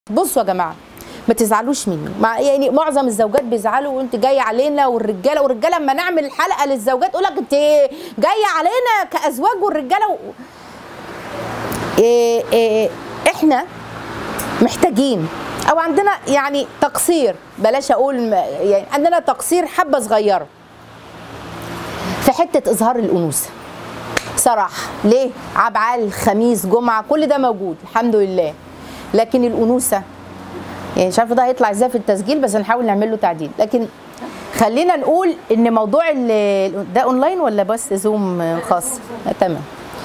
بصوا يا جماعه ما تزعلوش مني مع يعني معظم الزوجات بيزعلوا وانت جايه علينا والرجاله والرجاله اما نعمل حلقه للزوجات يقول لك انت جايه علينا كازواج والرجاله و... إيه إيه احنا محتاجين او عندنا يعني تقصير بلاش اقول م- يعني عندنا تقصير حبه صغيره في حته اظهار الانوثه صراحه ليه عبعال خميس جمعه كل ده موجود الحمد لله لكن الانوثه يعني مش عارفه ده هيطلع ازاي في التسجيل بس هنحاول نعمل له تعديل لكن خلينا نقول ان موضوع ال- ده اونلاين ولا بس زوم خاص آه، تمام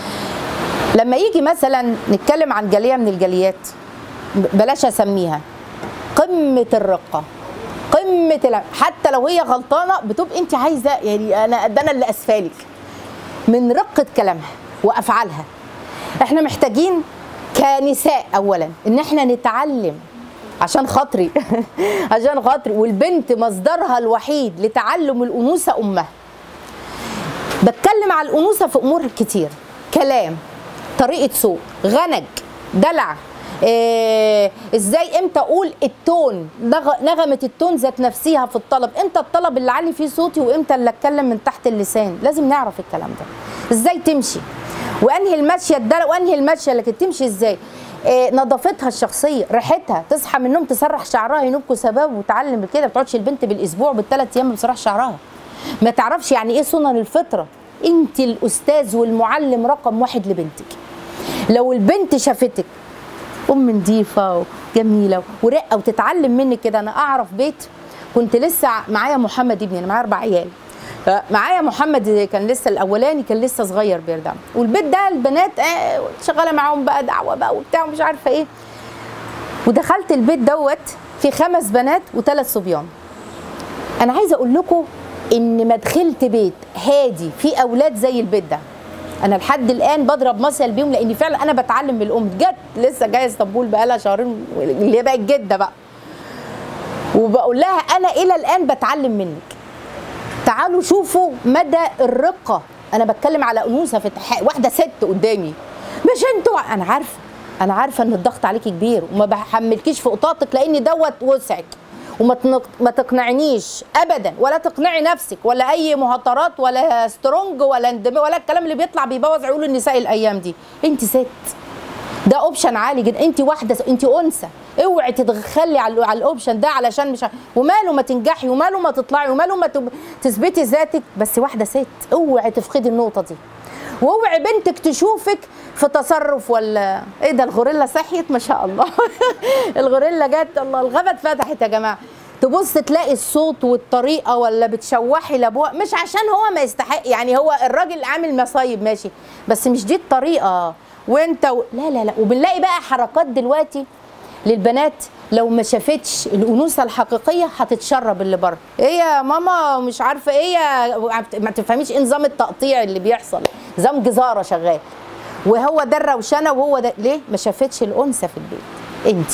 لما يجي مثلا نتكلم عن جاليه من الجاليات بلاش اسميها قمه الرقه قمه الع... حتى لو هي غلطانه بتبقى انت عايزه يعني انا ده انا اللي اسفالك من رقه كلامها وافعالها احنا محتاجين كنساء اولا ان احنا نتعلم عشان خاطري عشان خاطري والبنت مصدرها الوحيد لتعلم الانوثه امها بتكلم على الانوثه في امور كتير كلام طريقه سوق غنج دلع إيه ازاي امتى اقول التون نغ- نغمه التون ذات نفسها في الطلب امتى الطلب اللي علي فيه صوتي وامتى اللي اتكلم من تحت اللسان لازم نعرف الكلام ده ازاي تمشي وانهي الماشيه الدلع وانهي الماشيه لكن تمشي ازاي إيه نظافتها الشخصيه ريحتها تصحى من النوم تسرح شعرها ينوبكوا سباب وتعلم كده ما بتقعدش البنت بالاسبوع بالثلاث ايام ما بتسرح شعرها ما تعرفش يعني ايه سنن الفطره انت الاستاذ والمعلم رقم واحد لبنتك لو البنت شافتك ام نظيفه وجميله ورقه وتتعلم منك كده انا اعرف بيت كنت لسه معايا محمد ابني انا معايا اربع عيال معايا محمد كان لسه الاولاني كان لسه صغير بيرضع والبيت ده البنات آه، شغاله معاهم بقى دعوه بقى وبتاع ومش عارفه ايه ودخلت البيت دوت في خمس بنات وثلاث صبيان انا عايزه اقول لكم ان ما دخلت بيت هادي فيه اولاد زي البيت ده انا لحد الان بضرب مثل بيهم لاني فعلا انا بتعلم من الام جت لسه جايه اسطنبول بقى لها شهرين اللي هي بقت جده بقى وبقول لها انا الى الان بتعلم منك تعالوا شوفوا مدى الرقه انا بتكلم على انوثه في التح- واحده ست قدامي مش انتوا انا عارفه انا عارفه ان الضغط عليكي كبير وما بحملكيش في قطاطك لان دوت وسعك وما تنق- ما تقنعنيش ابدا ولا تقنعي نفسك ولا اي مهاترات ولا سترونج ولا اندماج ولا الكلام اللي بيطلع بيبوظ عقول النساء الايام دي انت ست ده اوبشن عالي جدا انت واحده انت انثى اوعي تتخلي على على الاوبشن ده علشان مش ع- وماله ما تنجحي وماله ما تطلعي وماله ما تب- تثبتي ذاتك بس واحده ست اوعي تفقدي النقطه دي واوعي بنتك تشوفك في تصرف ولا ايه ده الغوريلا صحيت ما شاء الله الغوريلا جت الله الغابه اتفتحت يا جماعه تبص تلاقي الصوت والطريقه ولا بتشوحي لابوها مش عشان هو ما يستحق يعني هو الراجل عامل مصايب ماشي بس مش دي الطريقه وانت و... لا لا لا وبنلاقي بقى حركات دلوقتي للبنات لو ما شافتش الانوثه الحقيقيه هتتشرب اللي بره ايه يا ماما مش عارفه ايه يا ما تفهميش ايه نظام التقطيع اللي بيحصل نظام جزاره شغال وهو ده الروشنه وهو ده ليه ما شافتش الانثى في البيت انت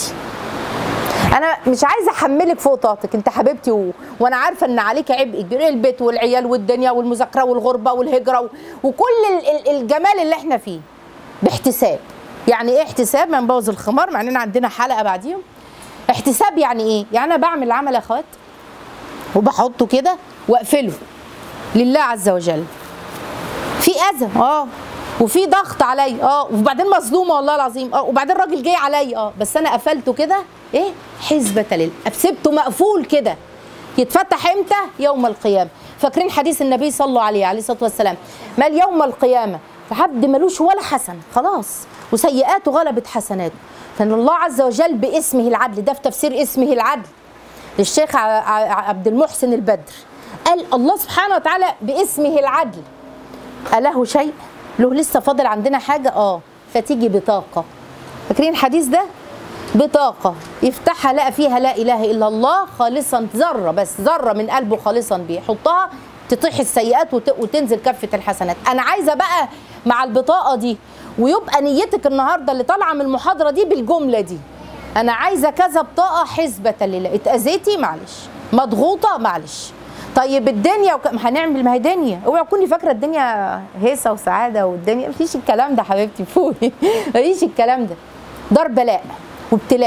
انا مش عايزه احملك فوق طاقتك انت حبيبتي و... وانا عارفه ان عليك عبء كبير البيت والعيال والدنيا والمذاكره والغربه والهجره و... وكل ال... ال- الجمال اللي احنا فيه باحتساب يعني ايه احتساب ما نبوظ الخمار مع اننا عندنا حلقه بعديهم احتساب يعني ايه يعني انا بعمل عمل يا اخوات وبحطه كده واقفله لله عز وجل في اذى اه وفي ضغط عليا اه وبعدين مظلومه والله العظيم اه وبعدين راجل جاي عليا اه بس انا قفلته كده ايه حسبة لله سبته مقفول كده يتفتح امتى يوم القيامه فاكرين حديث النبي صلى الله عليه عليه الصلاه والسلام مال يوم القيامه عبد ملوش ولا حسنه خلاص وسيئاته غلبت حسناته فان الله عز وجل باسمه العدل ده في تفسير اسمه العدل للشيخ ع- ع- عبد المحسن البدر قال الله سبحانه وتعالى باسمه العدل أله شيء له لسه فاضل عندنا حاجة اه فتيجي بطاقة فاكرين الحديث ده بطاقة يفتحها لقى فيها لا إله إلا الله خالصا ذرة بس ذرة من قلبه خالصا بيحطها تطيح السيئات وت- وتنزل كفة الحسنات أنا عايزة بقى مع البطاقة دي ويبقى نيتك النهاردة اللي طالعة من المحاضرة دي بالجملة دي أنا عايزة كذا بطاقة حسبة لله اتأذيتي معلش مضغوطة معلش طيب الدنيا وك... ما هنعمل ما هي دنيا اوعي تكوني فاكره الدنيا هيصه وسعاده والدنيا مفيش الكلام ده حبيبتي فوقي مفيش الكلام ده دار بلاء وابتلاء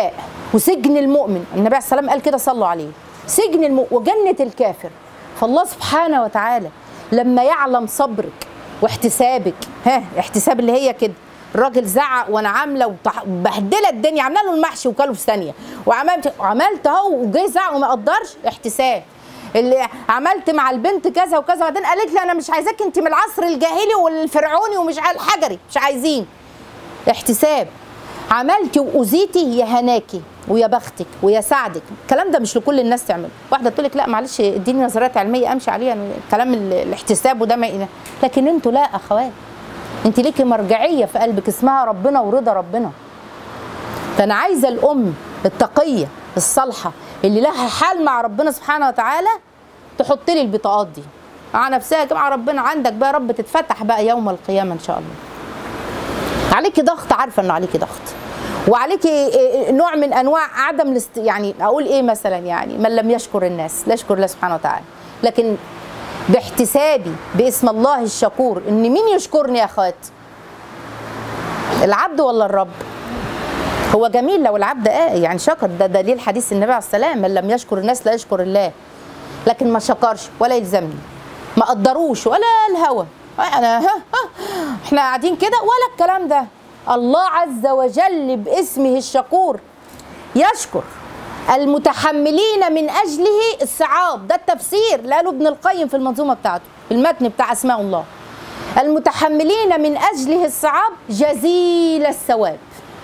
وسجن المؤمن النبي عليه السلام قال كده صلوا عليه سجن المؤمن وجنة الكافر فالله سبحانه وتعالى لما يعلم صبرك واحتسابك ها احتساب اللي هي كده الراجل زعق وانا عامله وبهدله الدنيا عامله له المحشي وكله في ثانيه وعملت وعملت اهو وجاي زعق وما قدرش احتساب اللي عملت مع البنت كذا وكذا وبعدين قالت لي انا مش عايزاك انت من العصر الجاهلي والفرعوني ومش عا- الحجري مش عايزين احتساب عملتي واذيتي يا هناكي ويا بختك ويا سعدك الكلام ده مش لكل الناس تعمله واحده تقول لك لا معلش اديني نظريات علميه امشي عليها أنا كلام ال- الاحتساب وده ما لكن انتوا لا اخوات انت ليكي مرجعيه في قلبك اسمها ربنا ورضا ربنا فانا عايزه الام التقيه الصالحه اللي لها حال مع ربنا سبحانه وتعالى تحط لي البطاقات دي مع نفسها يا جماعه ربنا عندك بقى رب تتفتح بقى يوم القيامه ان شاء الله عليكي ضغط عارفه انه عليكي ضغط وعليكي إيه نوع من انواع عدم الاست... يعني اقول ايه مثلا يعني من لم يشكر الناس لا يشكر الله سبحانه وتعالى لكن باحتسابي باسم الله الشكور ان مين يشكرني يا اخوات العبد ولا الرب هو جميل لو العبد اه يعني شكر ده دليل حديث النبي عليه السلام من لم يشكر الناس لا يشكر الله لكن ما شكرش ولا يلزمني ما قدروش ولا الهوى انا ها ها احنا قاعدين كده ولا الكلام ده الله عز وجل باسمه الشكور يشكر المتحملين من اجله الصعاب ده التفسير اللي قاله ابن القيم في المنظومه بتاعته في المتن بتاع اسماء الله المتحملين من اجله الصعاب جزيل الثواب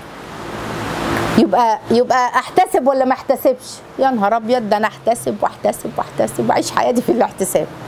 يبقى يبقى احتسب ولا ما احتسبش يا نهار ابيض ده انا احتسب واحتسب واحتسب واعيش حياتي في الاحتساب